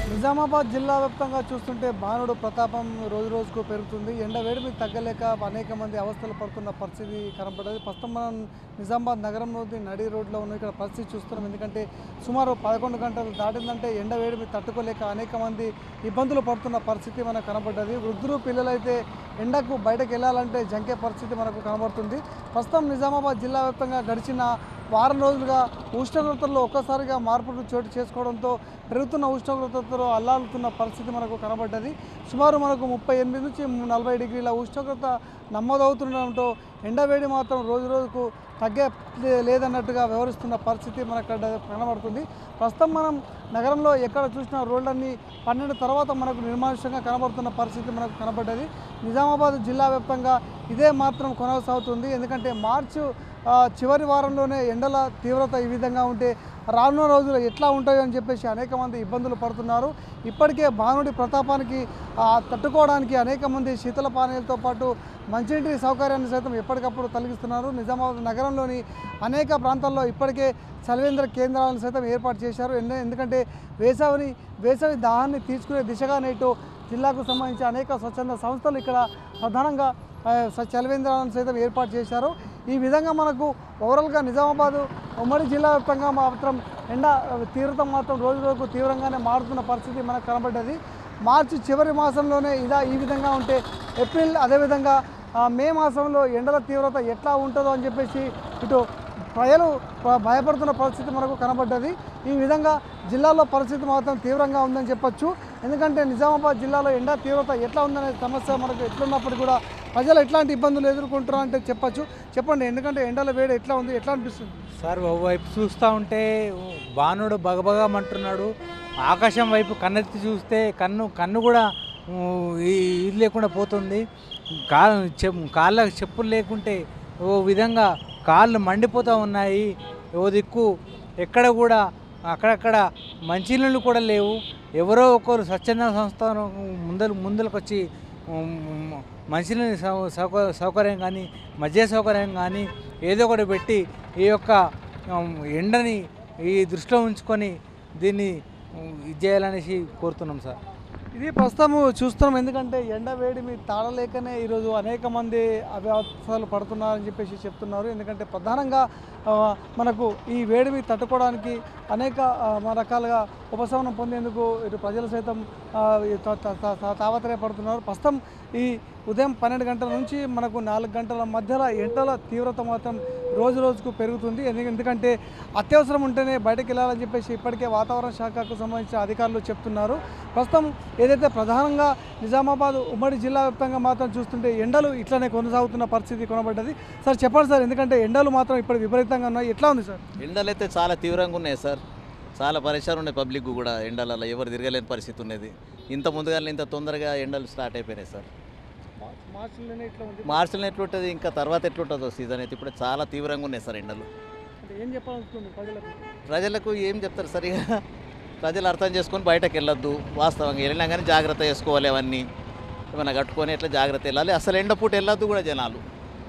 నిజామాబాద్ జిల్లా వ్యాప్తంగా చూస్తుంటే బాణుడు ప్రతాపం రోజు రోజుకు పెరుగుతుంది ఎండ వేడిమి తగ్గలేక అనేక మంది అవస్థలు పడుతున్న పరిస్థితి కనపడదు ప్రస్తుతం మనం నిజామాబాద్ నగరంలోని నడి రోడ్లో ఉన్న ఇక్కడ పరిస్థితి చూస్తున్నాం ఎందుకంటే సుమారు పదకొండు గంటలు దాటిందంటే ఎండ వేడిమి తట్టుకోలేక అనేక మంది ఇబ్బందులు పడుతున్న పరిస్థితి మనకు కనబడ్డది వృద్ధులు పిల్లలైతే ఎండకు బయటకు వెళ్ళాలంటే జంకే పరిస్థితి మనకు కనబడుతుంది ప్రస్తుతం నిజామాబాద్ జిల్లా వ్యాప్తంగా గడిచిన వారం రోజులుగా ఉష్ణోగ్రతల్లో ఒక్కసారిగా మార్పులు చోటు చేసుకోవడంతో పెరుగుతున్న ఉష్ణోగ్రతతో అల్లాడుతున్న పరిస్థితి మనకు కనబడ్డది సుమారు మనకు ముప్పై ఎనిమిది నుంచి నలభై డిగ్రీల ఉష్ణోగ్రత నమోదవుతుండడంతో ఎండవేడి మాత్రం రోజు రోజుకు తగ్గే లేదన్నట్టుగా వ్యవహరిస్తున్న పరిస్థితి మనకు అక్కడ కనబడుతుంది ప్రస్తుతం మనం నగరంలో ఎక్కడ చూసినా రోడ్లన్నీ పన్నెండు తర్వాత మనకు నిర్మానుష్యంగా కనబడుతున్న పరిస్థితి మనకు కనబడ్డది నిజామాబాద్ జిల్లా వ్యాప్తంగా ఇదే మాత్రం కొనసాగుతుంది ఎందుకంటే మార్చు ఆ, చివరి వారంలోనే ఎండల తీవ్రత ఈ విధంగా ఉంటే రానున్న రోజులు ఎట్లా ఉంటాయో అని చెప్పేసి అనేక మంది ఇబ్బందులు పడుతున్నారు ఇప్పటికే భానుడి ప్రతాపానికి ఆ, తట్టుకోవడానికి అనేక మంది శీతల పానీయాలతో పాటు మంచినీటి సౌకర్యాన్ని సైతం ఎప్పటికప్పుడు కలిగిస్తున్నారు నిజామాబాద్ నగరంలోని అనేక ప్రాంతాల్లో ఇప్పటికే చలివేంద్ర కేంద్రాలను సైతం ఏర్పాటు చేశారు ఎందు- ఎందుకంటే వేసవిని వేసవి దాహాన్ని తీసుకునే దిశగా నేటు జిల్లాకు సంబంధించి అనేక స్వచ్ఛంద సంస్థలు ఇక్కడ ప్రధానంగా ఆ, స- చలివేంద్రాలను సైతం ఏర్పాటు చేశారు ఈ విధంగా మనకు ఓవరాల్గా నిజామాబాదు ఉమ్మడి జిల్లా వ్యాప్తంగా మాత్రం ఎండ ఆ, తీవ్రత మాత్రం రోజు రోజుకు తీవ్రంగానే మారుతున్న పరిస్థితి మనకు కనబడ్డది మార్చి చివరి మాసంలోనే ఇలా ఈ విధంగా ఉంటే ఏప్రిల్ అదేవిధంగా ఆ, మే మాసంలో ఎండల తీవ్రత ఎట్లా ఉంటుందో అని చెప్పేసి ఇటు ప్రజలు ప- భయపడుతున్న పరిస్థితి మనకు కనబడ్డది ఈ విధంగా జిల్లాలో పరిస్థితి మాత్రం తీవ్రంగా ఉందని చెప్పొచ్చు ఎందుకంటే నిజామాబాద్ జిల్లాలో ఎండ తీవ్రత ఎట్లా ఉందనే సమస్య మనకు ఎట్లున్నప్పుడు కూడా ప్రజలు ఎట్లాంటి ఇబ్బందులు ఎదుర్కొంటున్నారు అంటే చెప్పొచ్చు చెప్పండి ఎందుకంటే ఎండల వేడి ఎట్లా ఉంది ఎట్లా అనిపిస్తుంది సార్ ఓవైపు చూస్తూ ఉంటే బాణుడు బగబగమంటున్నాడు ఆకాశం వైపు కన్నెత్తి చూస్తే కన్ను కన్ను కూడా ఊ, ఈ ఇది లేకుండా పోతుంది కా చెప్ కాళ్ళ చెప్పులు లేకుంటే ఓ విధంగా కాళ్ళు మండిపోతూ ఉన్నాయి ఓ దిక్కు ఎక్కడ కూడా అక్కడక్కడ మంచినీళ్ళు కూడా లేవు ఎవరో ఒకరు స్వచ్ఛంద సంస్థ ముందలు ముందరకు వచ్చి ఉమ్, మంచినీళ్ళ సౌ- సౌక సౌకర్యం కానీ మధ్య సౌకర్యం కానీ ఏదో ఒకటి పెట్టి ఈ యొక్క ఉమ్, ఎండని ఈ దృష్టిలో ఉంచుకొని దీన్ని ఉమ్, ఇది చేయాలనేసి కోరుతున్నాం సార్ ఇది ప్రస్తుతం చూస్తున్నాం ఎందుకంటే ఎండ వేడిమి తాళలేకనే ఈరోజు అనేక మంది అవ్యవస్థలు పడుతున్నారని చెప్పేసి చెప్తున్నారు ఎందుకంటే ప్రధానంగా ఆ, మనకు ఈ వేడిమి తట్టుకోవడానికి అనేక ఆ, మ- రకాలుగా ఉపశమనం పొందేందుకు ఇటు ప్రజలు సైతం ఆ, ఈ త- త- త- త- తాపత్రయపడుతున్నారు ప్రస్తుతం ఈ ఉదయం పన్నెండు గంటల నుంచి మనకు నాలుగు గంటల మధ్యలో ఎండల తీవ్రత మాత్రం రోజు రోజుకు పెరుగుతుంది ఎందు- ఎందుకంటే అత్యవసరం ఉంటేనే బయటకు వెళ్ళాలని చెప్పేసి ఇప్పటికే వాతావరణ శాఖకు సంబంధించిన అధికారులు చెప్తున్నారు ప్రస్తుతం ఏదైతే ప్రధానంగా నిజామాబాద్ ఉమ్మడి జిల్లా వ్యాప్తంగా మాత్రం చూస్తుంటే ఎండలు ఇట్లనే కొనసాగుతున్న పరిస్థితి కొనబడ్డది సార్ చెప్పండి సార్ ఎందుకంటే ఎండలు మాత్రం ఇప్పుడు విపరీతంగా ఉన్నాయి ఎట్లా ఉంది సార్ ఎండలు అయితే చాలా తీవ్రంగా ఉన్నాయి సార్ చాలా పరిశాలు ఉన్నాయి పబ్లిక్ కూడా ఎండలలో ఎవరు తిరగలేని పరిస్థితి ఉన్నది ఇంత ముందుగా ఇంత తొందరగా ఎండలు స్టార్ట్ అయిపోయినాయి సార్ మార్చిలోనే ఇట్లా ఉంది మార్చిలో ఎట్లుంటుంది ఇంకా తర్వాత ఎట్లుంటుందో సీజన్ అయితే ఇప్పుడు చాలా తీవ్రంగా ఉన్నాయి సార్ ఎండలు అంటే ఏం చెప్పాలనుకుంటుంది ప్రజలకు ప్రజలకు ఏం చెప్తారు సరిగా ప్రజలు అర్థం చేసుకొని బయటకు వెళ్ళొద్దు వాస్తవంగా వెళ్ళినా కానీ జాగ్రత్త చేసుకోవాలి అవన్నీ ఏమైనా కట్టుకొని ఎట్లా జాగ్రత్త వెళ్ళాలి అసలు ఎండ పూట వెళ్ళొద్దు కూడా జనాలు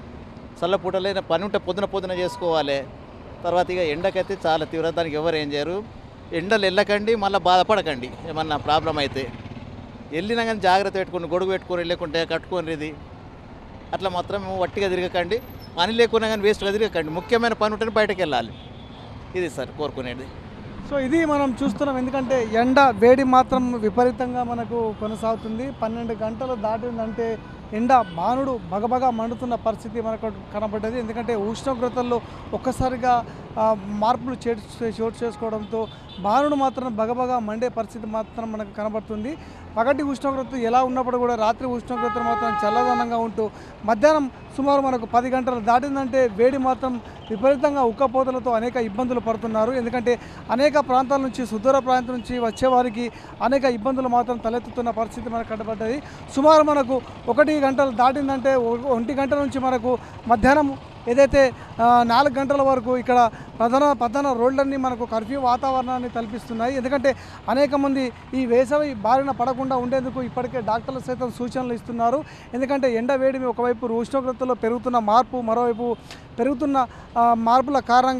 చల్ల పూటలైన పని ఉంటే పొద్దున పొద్దున చేసుకోవాలి తర్వాత ఇక ఎండకైతే చాలా తీవ్రత దానికి ఎవరు ఏం చేయరు ఎండలు వెళ్ళకండి మళ్ళీ బాధపడకండి ఏమన్నా ప్రాబ్లం అయితే వెళ్ళినా కానీ జాగ్రత్త పెట్టుకుని గొడుగు పెట్టుకొని వెళ్ళకుంటే కట్టుకొని ఇది అట్లా మాత్రం వట్టిగా తిరగకండి పని లేకున్నా కానీ వేస్ట్గా తిరగకండి ముఖ్యమైన పని ఉంటేనే బయటకు వెళ్ళాలి ఇది సార్ కోరుకునేది సో ఇది మనం చూస్తున్నాం ఎందుకంటే ఎండ వేడి మాత్రం విపరీతంగా మనకు కొనసాగుతుంది పన్నెండు గంటలు దాటిందంటే ఎండ బాణుడు బగబగ మండుతున్న పరిస్థితి మనకు కనబడ్డది ఎందుకంటే ఉష్ణోగ్రతల్లో ఒక్కసారిగా ఆ, మార్పులు చేటు చోటు చేసుకోవడంతో బాణుడు మాత్రం బగబగ మండే పరిస్థితి మాత్రం మనకు కనబడుతుంది పగటి ఉష్ణోగ్రత ఎలా ఉన్నప్పుడు కూడా రాత్రి ఉష్ణోగ్రత మాత్రం చల్లదనంగా ఉంటూ మధ్యాహ్నం సుమారు మనకు పది గంటలు దాటిందంటే వేడి మాత్రం విపరీతంగా ఉక్కపోతలతో అనేక ఇబ్బందులు పడుతున్నారు ఎందుకంటే అనేక ప్రాంతాల నుంచి సుదూర ప్రాంతం నుంచి వచ్చేవారికి అనేక ఇబ్బందులు మాత్రం తలెత్తుతున్న పరిస్థితి మనకు కనబడ్డది సుమారు మనకు ఒకటి గంటలు దాటిందంటే ఒ- ఒంటి గంట నుంచి మనకు మధ్యాహ్నం ఏదైతే ఆ, నాలుగు గంటల వరకు ఇక్కడ ప్రధాన ప్రధాన రోడ్లన్నీ మనకు కర్ఫ్యూ వాతావరణాన్ని కల్పిస్తున్నాయి ఎందుకంటే అనేక మంది ఈ వేసవి బారిన పడకుండా ఉండేందుకు ఇప్పటికే డాక్టర్లు సైతం సూచనలు ఇస్తున్నారు ఎందుకంటే ఎండ వేడిమి ఒకవైపు ఉష్ణోగ్రతలో పెరుగుతున్న మార్పు మరోవైపు పెరుగుతున్న ఆ, మార్పుల కారణంగా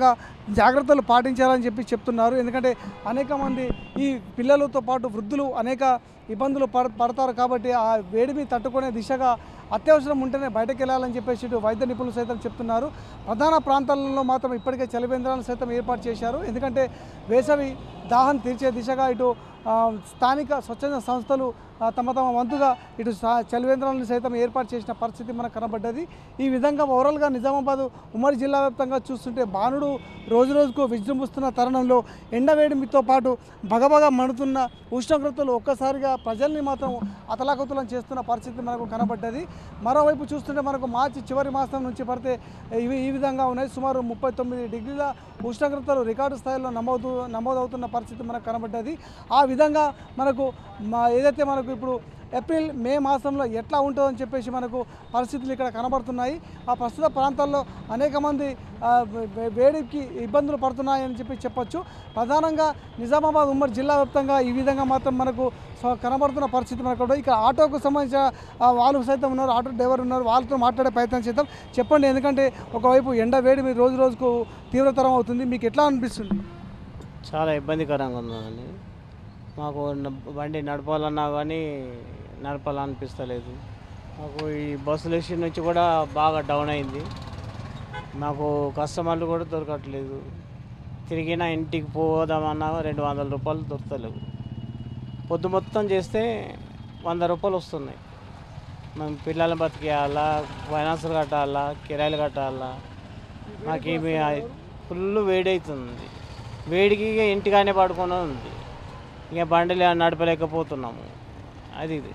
జాగ్రత్తలు పాటించాలని చెప్పి చెప్తున్నారు ఎందుకంటే అనేక మంది ఈ పిల్లలతో పాటు వృద్ధులు అనేక ఇబ్బందులు పడ పడతారు కాబట్టి ఆ వేడిని తట్టుకునే దిశగా అత్యవసరం ఉంటేనే బయటకు వెళ్ళాలని చెప్పేసి ఇటు వైద్య నిపుణులు సైతం చెప్తున్నారు ప్రధాన ప్రాంతాలలో మాత్రం ఇప్పటికే చలివేంద్రాలను సైతం ఏర్పాటు చేశారు ఎందుకంటే వేసవి దాహం తీర్చే దిశగా ఇటు ఆ, స్థానిక స్వచ్ఛంద సంస్థలు ఆ, తమ తమ వంతుగా ఇటు సా- చలివేంద్రాలను సైతం ఏర్పాటు చేసిన పరిస్థితి మనకు కనబడ్డది ఈ విధంగా ఓవరాల్గా నిజామాబాద్ ఉమ్మడి జిల్లా వ్యాప్తంగా చూస్తుంటే బాణుడు రోజు రోజుకు విజృంభిస్తున్న తరుణంలో ఎండవేడిమితో పాటు బగబగ మండుతున్న ఉష్ణోగ్రతలు ఒక్కసారిగా ప్రజల్ని మాత్రం అతలాకుతలం చేస్తున్న పరిస్థితి మనకు కనబడ్డది మరోవైపు చూస్తుంటే మనకు మార్చి చివరి మాసం నుంచి పడితే ఇవి ఈ విధంగా ఉన్నాయి సుమారు ముప్పై తొమ్మిది డిగ్రీల ఉష్ణోగ్రతలు రికార్డు స్థాయిలో నమోదు నమోదవుతున్న పరిస్థితి మనకు కనబడ్డది ఆ విధంగా మనకు మా ఏదైతే మనకు ఇప్పుడు ఏప్రిల్ మే మాసంలో ఎట్లా ఉంటుందని చెప్పేసి మనకు పరిస్థితులు ఇక్కడ కనబడుతున్నాయి ఆ ప్రస్తుత ప్రాంతాల్లో అనేక మంది ఆ, వే- వేడికి ఇబ్బందులు పడుతున్నాయని చెప్పి చెప్పొచ్చు ప్రధానంగా నిజామాబాద్ ఉమ్మడి జిల్లా వ్యాప్తంగా ఈ విధంగా మాత్రం మనకు స- కనబడుతున్న పరిస్థితి మనకు ఉంటుంది. ఇక్కడ ఆటోకు సంబంధించిన ఆ, వాళ్ళు సైతం ఉన్నారు ఆటో డ్రైవర్ ఉన్నారు వాళ్ళతో మాట్లాడే ప్రయత్నం చేద్దాం చెప్పండి ఎందుకంటే ఒకవైపు ఎండ వేడి మీరు రోజు రోజుకు తీవ్రతరం అవుతుంది మీకు ఎట్లా అనిపిస్తుంది చాలా ఇబ్బందికరంగా ఉందండి మాకు న- బండి నడపాలన్నా కానీ నడపాలనిపిస్తలేదు మాకు ఈ బస్సుల విషయం నుంచి కూడా బాగా డౌన్ అయింది మాకు కస్టమర్లు కూడా దొరకట్లేదు తిరిగిన ఇంటికి పోదామన్నా రెండు వందల రూపాయలు దొరకలేవు పొద్దు మొత్తం చేస్తే వంద రూపాయలు వస్తున్నాయి మేము పిల్లల్ని బతికేయాలా ఫైనాన్సులు కట్టాలా కిరాయిలు కట్టాలా మాకేమి ఫుల్ వేడి అవుతుంది వేడికి ఇక ఇంటికానే పడుకొని ఉంది ఇక బండిలు నడపలేకపోతున్నాము అది ఇది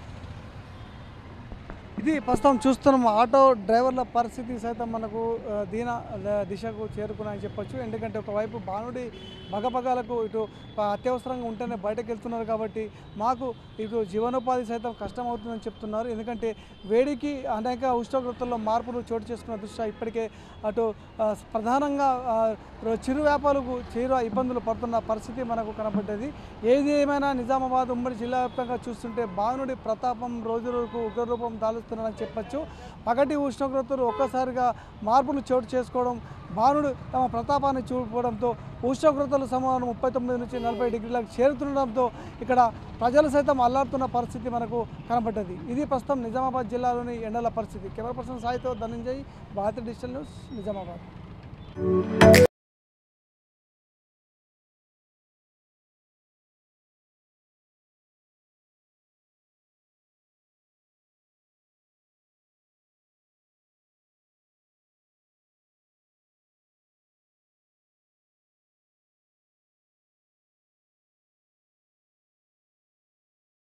ఇది ప్రస్తుతం చూస్తున్నాం ఆటో డ్రైవర్ల పరిస్థితి సైతం మనకు ఆ, దీన ద- దిశకు చేరుకున్నాయని చెప్పొచ్చు ఎందుకంటే ఒకవైపు బాణుడి బగబగాలకు ఇటు ఆ, అత్యవసరంగా ఉంటేనే బయటకు వెళ్తున్నారు కాబట్టి మాకు ఇటు జీవనోపాధి సైతం కష్టం అవుతుందని చెప్తున్నారు ఎందుకంటే వేడికి అనేక ఉష్ణోగ్రతల్లో మార్పులు చోటు చేసుకున్న దృష్ట్యా ఇప్పటికే అటు ఆ, ప్రధానంగా ఆ, రో- చిరు వ్యాపారులకు తీవ్ర ఇబ్బందులు పడుతున్న పరిస్థితి మనకు కనబడ్డది ఏది ఏమైనా నిజామాబాద్ ఉమ్మడి జిల్లా వ్యాప్తంగా చూస్తుంటే బాణుడి ప్రతాపం రోజు రోజుకు ఉగ్రరూపం దాలుస్తున్నారని చెప్పొచ్చు పగటి ఉష్ణోగ్రతలు ఒక్కసారిగా మార్పులు చోటు చేసుకోవడం బాణుడు తమ ప్రతాపాన్ని చూపుకోవడంతో ఉష్ణోగ్రతలు సమానం ముప్పై తొమ్మిది నుంచి నలభై డిగ్రీలకు చేరుతుండడంతో ఇక్కడ ప్రజలు సైతం అల్లాడుతున్న పరిస్థితి మనకు కనబడ్డది ఇది ప్రస్తుతం నిజామాబాద్ జిల్లాలోని ఎండల పరిస్థితి కెమెరా పర్సన్ సాయితో ధనంజయ్ భారత డిజిటల్ న్యూస్ నిజామాబాద్